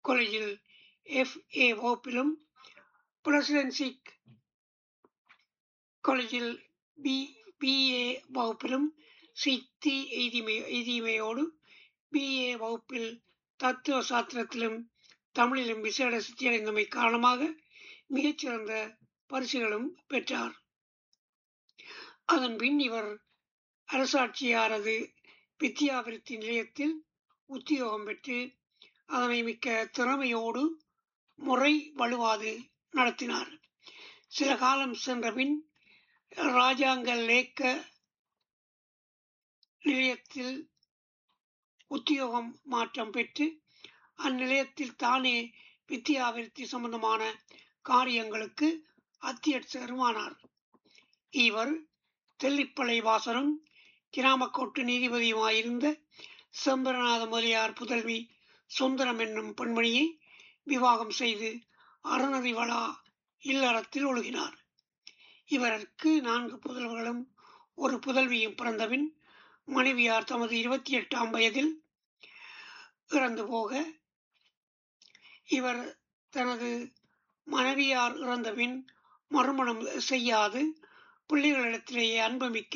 காலேஜில் எஃப்.ஏ. வகுப்பிலும், பிரசிடென்சி காலேஜில் பி.ஏ. வகுப்பிலும் சித்தி எய்தியமையோடு, பி.ஏ. வகுப்பில் தத்துவ சாஸ்திரத்திலும், தமிழிலும் விசேட சித்தியடைந்தமை காரணமாக மிகச்சிறந்த பரிசுகளும் பெற்றார். அதன்பின் இவர் அரசாட்சியாரது வித்தியாவிருத்தி நிலையத்தில் உத்தியோகம் பெற்று, அதனை மிக்க திறமையோடு முறை வழுவாது நடத்தினார். சில காலம் சென்றபின் இராஜாங்க லேக்க நிலையத்தில் உத்தியோகம் மாற்றம் பெற்று, அந்நிலையத்தில் தானே வித்தியாவிருத்தி சம்பந்தமான காரியங்களுக்கு அத்தியட்சகரும் ஆனார். இவர் தெல்லிப்பளை வாசரும் கிராமக்கோட்டு நீதிபதியுமாயிருந்த செம்பரநாத முதலியார் புதல்வி சுந்தரம் என்னும் பெண்மணியை விவாகம் செய்து அறநெறி வழா இல்லறத்தில் ஒழுகினார். இவருக்கு நான்கு புதல்வர்களும் ஒரு புதல்வியும் பிறந்தபின், மனைவியார் தமது இருபத்தி எட்டாம் வயதில் இறந்து போக, இவர் தனது மனைவியார் இறந்தபின் மறுமணம் செய்யாது, பிள்ளைகளிடத்திலேயே அன்புமிக்க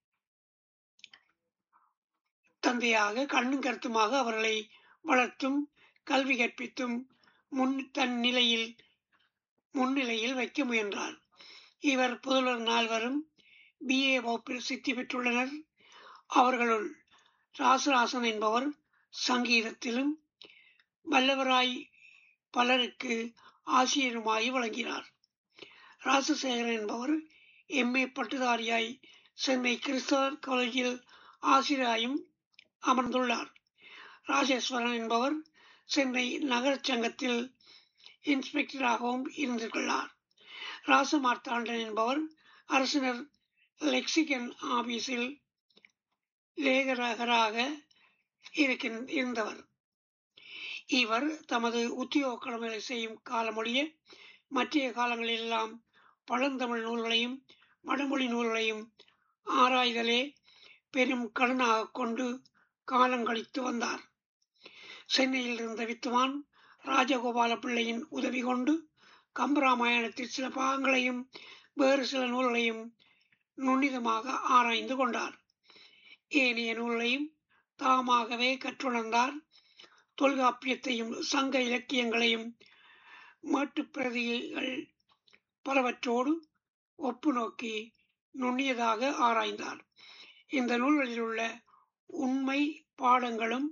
தந்தையாக கண்ணும் கருத்துமாக அவர்களை வளர்த்தும், கல்வி கற்பித்தும் தன் நிலையில் முன்னிலையில் வைக்க முயன்றார். இவர் புதல்வர் நால்வரும் பி.ஏ. வகுப்பில் சித்தி பெற்றுள்ளனர். அவர்களுள் இராசராசன் என்பவர் சங்கீதத்திலும் வல்லவராய் பலருக்கு ஆசிரியருமாய் விளங்கினார். இராசசேகரன் என்பவர் எம். ஏ. பட்டதாரியாய் சென்னை கிறிஸ்தவர் காலேஜில் ஆசிரியராயும் அமர்ந்துள்ளார். இராசேஸ்வரன் என்பவர் சென்னை நகரச் சங்கத்தில் இன்ஸ்பெக்டராகவும் இருந்துள்ளார். இராசமார்த்தாண்டன் என்பவர் அரசினர் லெக்சிகன் ஆபீஸில் லேககராக இருந்தவர். இவர் தமது உத்தியோகக் கடமைகளை செய்யும் காலமொழிய மற்றைய காலங்களிலெல்லாம் பழந்தமிழ் நூல்களையும் வடமொழி நூல்களையும் ஆராய்தலே பெரும் கடனாகக் கொண்டு காலங்கழித்து வந்தார். சென்னையில் இருந்த வித்துவான் ராஜகோபால பிள்ளையின் உதவி கொண்டு கம்பராமாயணத்தில் சில பாகங்களையும் வேறு சில நூல்களையும் நுண்ணிதமாக ஆராய்ந்து கொண்டார். ஏனைய நூல்களையும் தாமாகவே கற்றுணர்ந்தார். தொல்காப்பியத்தையும் சங்க இலக்கியங்களையும் மேட்டுப் பிரதிகள் பலவற்றோடு ஒப்பு நோக்கி நுண்ணியதாக ஆராய்ந்தார். இந்த நூல்களிலுள்ள உண்மை பாடங்களும்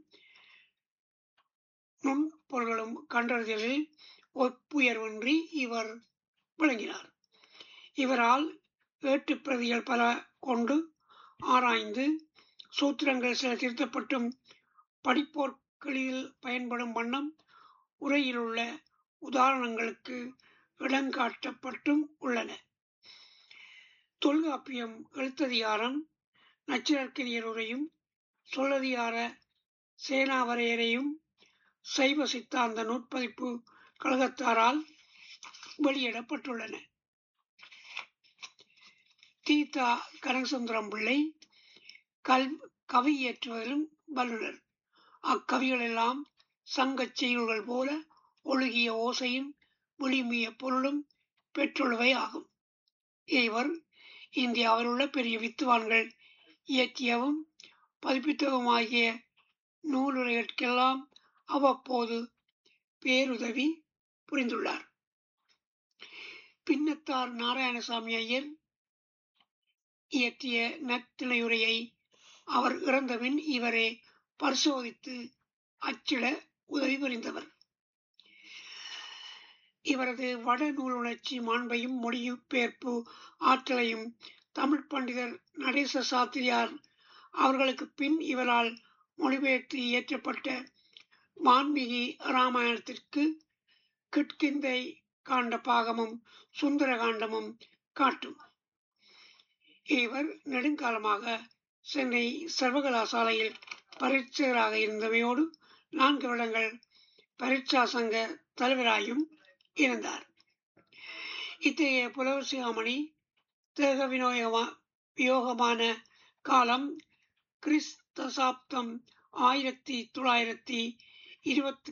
நுண்பொருள்களும் கண்டறிதலில் ஒப்புயர்வின்றி இவர் விளங்கினார். இவரால் ஏட்டுப் பிரதிகள் பல கொண்டு ஆராய்ந்து, சூத்திரங்கள் சில திருத்தப்பட்டும், படிப்போர்க்கெளிதில் பயன்படும் வண்ணம் உரையிலுள்ள உதாரணங்களுக்கு இடங்காட்டப்பட்டும் உள்ளன. தொல்காப்பியம் எழுத்ததிகாரம் நச்சினார்க்கினியருரையும், சொல்லதிகார சேனாவரையரையும் சைவ சித்தாந்த நூற்பதிப்புக் கழகத்தாரால் வெளியிடப்பட்டுள்ளன. தி. த. கனகசுந்தரம் பிள்ளை கவியியற்றுவதிலும் வல்லுனர். அக்கவிகளெல்லாம் சங்கச் செய்யுள்கள் போல ஒழுகிய ஓசையும் விழுமிய பொருளும் பெற்றுள்ளவை ஆகும். இவர் இந்தியாவிலுள்ள பெரிய வித்துவான்கள் இயற்றியவும் பதிப்பித்தவுமாகிய நூலுரைகளுக்கெல்லாம் அவ்வப்போது பேருதவி புரிந்துள்ளார். பின்னத்தார் நாராயணசாமி ஐயர் இயற்றிய நற்றிணையுரையை அவர் இறந்தபின் இவரே பரிசோதித்து அச்சிட உதவி புரிந்தவர். இவரது வட நூலுணர்ச்சி மாண்பையும் மொழிபெயர்ப்பு ஆற்றலையும் தமிழ்ப் பண்டிதர் நடேச சாஸ்திரியார் அவர்களுக்குப் பின் இவரால் மொழிபெயர்த்து இயற்றப்பட்ட வான்மீகி இராமாயணத்திற்கு கிட்கிந்தை காண்ட பாகமும் சுந்தர காண்டமும் காட்டும். இவர் நெடுங்காலமாக சென்னை சர்வகலாசாலையில் பரீட்சகராக இருந்தமையோடு நான்கு வருடங்கள் பரீட்சா சங்க தலைவராயும் இருந்தார். இத்தகைய புலவர் சிகாமணி தேக வியோகமான காலம் கிறிஸ்தசாப்தம் ஆயிரத்து தொள்ளாயிரத்து இருபத்து